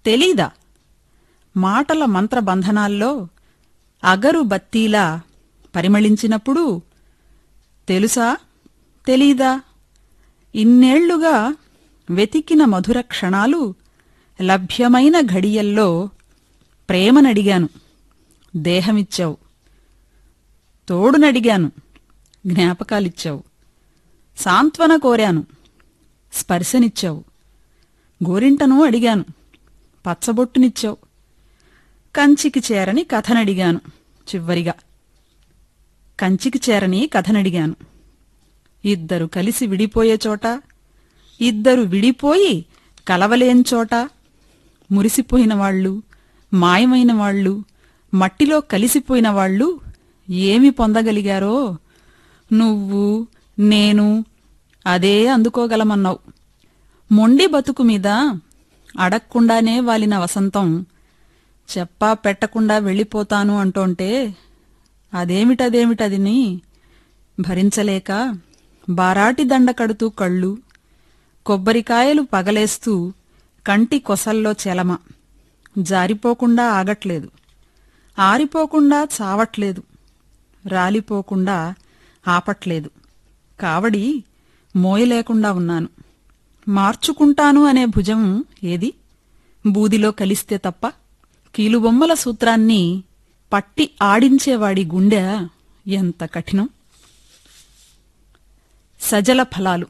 తెలీదా మాటల మంత్రబంధనాల్లో అగరు బత్తీలా పరిమళించినప్పుడు తెలుసా తెలీదా ఇన్నేళ్లుగా వెతికిన మధుర క్షణాలు లభ్యమైన ఘడియల్లో ప్రేమనడిగాను దేహమిచ్చావు తోడునడిగాను జ్ఞాపకాలిచ్చావు సాంత్వన కోరాను స్పర్శనిచ్చావు గోరింటను అడిగాను పచ్చబొట్టునిచ్చావు కంచికి చేరని కథనడిగాను చివరిగా కంచికి చేరని కథనడిగాను ఇద్దరు కలిసి విడిపోయే చోట ఇద్దరు విడిపోయి కలవలేని చోట మురిసిపోయిన వాళ్ళు మాయమైన వాళ్ళు మట్టిలో కలిసిపోయిన వాళ్ళు ఏమి పొందగలిగారో నువ్వు నేను అదే అందుకోగలమన్నావు మొండి బతుకు మీద అడక్కుండానే వాలిన వసంతం చెప్పా పెట్టకుండా వెళ్ళిపోతాను అంటోంటే అదేమిటదేమిటదిని భరించలేక బారాటి దండ కడుతూ కళ్ళు కొబ్బరికాయలు పగలేస్తూ కంటి కొసల్లో చెలమ జారిపోకుండా ఆగట్లేదు ఆరిపోకుండా చావట్లేదు రాలిపోకుండా ఆపట్లేదు కావడి మోయలేకుండా ఉన్నాను మార్చుకుంటాను అనే భుజం ఏది బూదిలో కలిస్తే తప్ప కీలుబొమ్మల సూత్రాన్ని పట్టి ఆడించేవాడి గుండె ఎంత కఠినం సజల ఫలాలు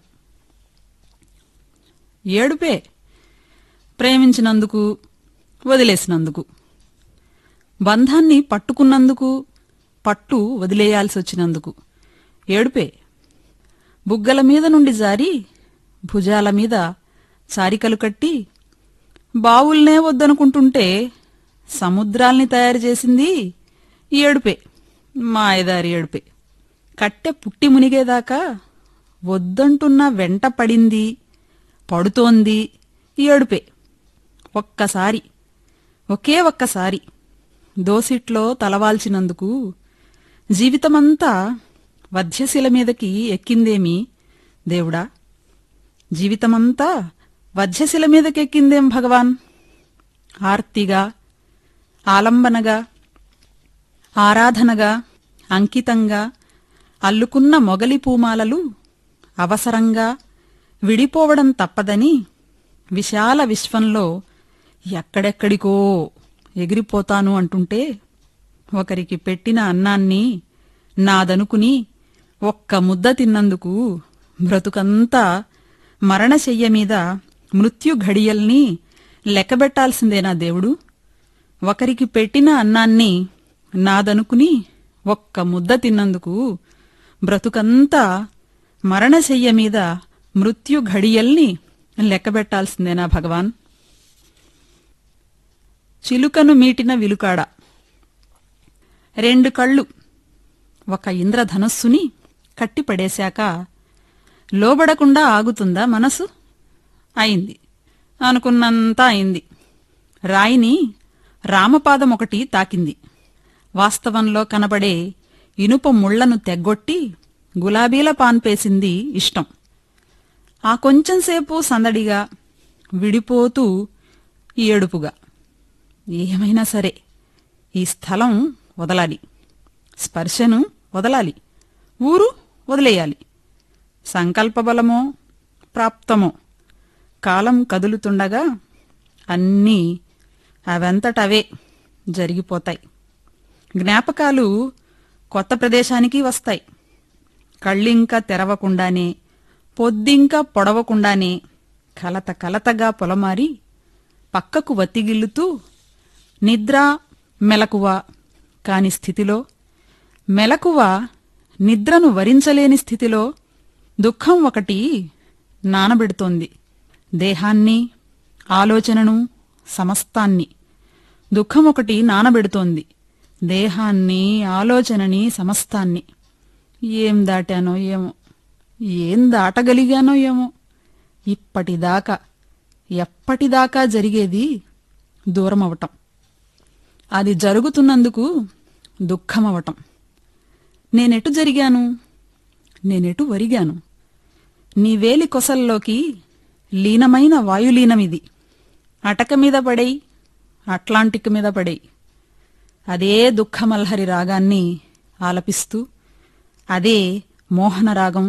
ఏడుపే ప్రేమించినందుకు వదిలేసినందుకు బంధాన్ని పట్టుకున్నందుకు పట్టు వదిలేయాల్సి వచ్చినందుకు ఏడుపే బుగ్గల మీద నుండి జారి భుజాల మీద చారికలు కట్టి బావుల్నే వద్దనుకుంటుంటే సముద్రాల్ని తయారు చేసింది ఈ ఏడుపే మాయదారి ఏడుపే కట్టె పుట్టి మునిగేదాకా వద్దంటున్న వెంట పడింది పడుతోంది ఈ ఏడుపే ఒక్కసారి ఒకే ఒక్కసారి దోసిట్లో తలవాల్చినందుకు జీవితమంతా వధ్యశిల మీదకి ఎక్కిందేమి దేవుడా జీవితమంతా వధ్యశిల మీదకెక్కిందేం భగవాన్ ఆర్తిగా ఆలంబనగా ఆరాధనగా అంకితంగా అల్లుకున్న మొగలి పూమాలలు అవసరంగా విడిపోవడం తప్పదని విశాల విశ్వంలో ఎక్కడెక్కడికో ఎగిరిపోతాను అంటుంటే ఒకరికి పెట్టిన అన్నాన్ని నాదనుకుని ఒక్క ముద్ద తిన్నందుకు బ్రతుకంతా మరణశయ్య మీద మృత్యు ఘడియల్ని లెక్కబెట్టాల్సిందేనా దేవుడు ఒకరికి పెట్టిన అన్నాన్ని నాదనుకుని ఒక్క ముద్ద తిన్నందుకు బ్రతుకంతా మరణశయ్య మీద మృత్యు ఘడియల్ని లెక్కబెట్టాల్సిందేనా భగవాన్ చిలుకను మీటిన విలుకాడ రెండు కళ్ళు ఒక ఇంద్రధనుస్సుని కట్టిపడేశాక లోబడకుండా ఆగుతుందా మనసు అయింది అనుకున్నంత అయింది రాయిని రామపాదం ఒకటి తాకింది వాస్తవంలో కనబడే ఇనుప ముళ్లను తెగ్గొట్టి గులాబీల పాన్పేసింది ఇష్టం ఆ కొంచెంసేపు సందడిగా విడిపోతూ ఏడుపుగా ఏమైనా సరే ఈ స్థలం వదలాలి స్పర్శను వదలాలి ఊరు వదిలేయాలి సంకల్పబలమో ప్రాప్తమో కాలం కదులుతుండగా అన్నీ అవంతటవే జరిగిపోతాయి జ్ఞాపకాలు కొత్త ప్రదేశానికి వస్తాయి కళ్ళింక తెరవకుండానే పొద్దింక పొడవకుండానే కలత కలతగా పొలమారి పక్కకు వత్తిగిల్లుతూ నిద్ర మెలకువ కాని స్థితిలో మెలకువ నిద్రను వరించలేని స్థితిలో దుఃఖం ఒకటి నానబెడుతోంది దేహాన్ని ఆలోచనను సమస్తాన్ని దుఃఖం ఒకటి నానబెడుతోంది దేహాన్ని ఆలోచనని సమస్తాన్ని ఏం దాటానో ఏమో ఏం దాటగలిగానో ఏమో ఇప్పటిదాకా ఎప్పటిదాకా జరిగేది దూరమవటం అది జరుగుతున్నందుకు దుఃఖమవటం నేనెటు జరిగాను నేనెటు వరిగాను నీ వేలి కొసల్లోకి లీనమైన వాయులీనమిది అటక మీద పడేయి అట్లాంటిక్ మీద పడేయి అదే దుఃఖమల్హరి రాగాన్ని ఆలపిస్తూ అదే మోహన రాగం